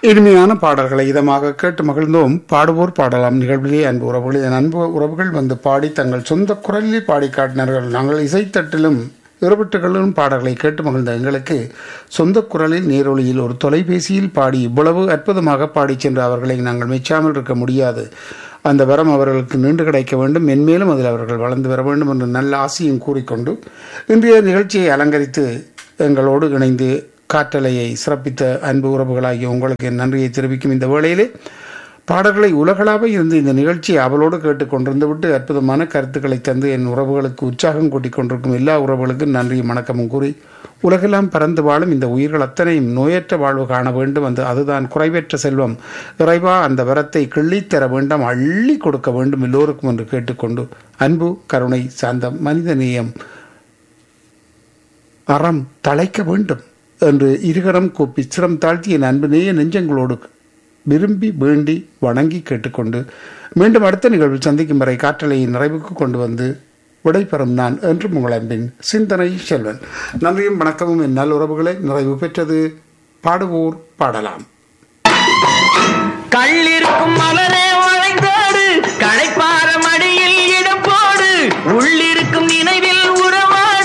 இனிமையான பாடல்களை இதமாக கேட்டு மகிழ்ந்தோம் பாடுவோர் பாடலாம் நிகழ்விலே அன்பு உறவுகள் என் அன்பு உறவுகள் வந்து பாடி தங்கள் சொந்த குரலில் பாடி காட்டினார்கள் நாங்கள் இசைத்தட்டிலும் இருபட்டுகளிலும் பாடல்களை கேட்டு மகிழ்ந்த எங்களுக்கு சொந்த குரலில் நேரொலியில் ஒரு தொலைபேசியில் பாடி இவ்வளவு அற்புதமாக பாடிச் சென்ற அவர்களை நாங்கள் மெச்சாமல் இருக்க முடியாது அந்த வரம் அவர்களுக்கு நீண்டு கிடைக்க வேண்டும் மென்மேலும் அதில் அவர்கள் வளர்ந்து வர வேண்டும் என்று நல்ல ஆசையும் கூறிக்கொண்டு இன்றைய நிகழ்ச்சியை அலங்கரித்து எங்களோடு இணைந்து காற்றலையை சிறப்பித்த அன்பு உறவுகளாகிய உங்களுக்கு என் நன்றியை தெரிவிக்கும் இந்த வேளையிலே பாடல்களை உலகளாக இருந்து இந்த நிகழ்ச்சியை அவளோடு கேட்டுக்கொண்டிருந்து விட்டு அற்புதமான கருத்துக்களை தந்து என் உறவுகளுக்கு உற்சாகம் கூட்டிக் கொண்டிருக்கும் எல்லா உறவுகளுக்கும் நன்றியும் வணக்கமும் கூறி உலகெல்லாம் பறந்து வாழும் இந்த உயிர்கள் அத்தனையும் நோயற்ற வாழ்வு காண வேண்டும் அந்த அதுதான் குறைவற்ற செல்வம் இறைவா அந்த வரத்தை கிள்ளித்தர வேண்டும் அள்ளி கொடுக்க வேண்டும் எல்லோருக்கும் என்று கேட்டுக்கொண்டு அன்பு கருணை சாந்தம் மனிதநேயம் அறம் தழைக்க வேண்டும் என்று இருகரம் கூப்பி சிரம் தாழ்த்தி என் அன்பு நேய நெஞ்சங்களோடு விரும்பி வேண்டி வணங்கி கேட்டுக்கொண்டு மீண்டும் அடுத்த நிகழ்வில் சந்திக்கும் வரை காற்றலையை நிறைவுக்கு கொண்டு வந்து விடைபெறும் நான் என்றும் உங்கள் அன்பின் சிந்தனை செல்வன் நன்றியும் வணக்கமும் என் நல்லுறவுகளை நிறைவு பெற்றது பாடுவோர் பாடலாம் கள்ளிருக்கும்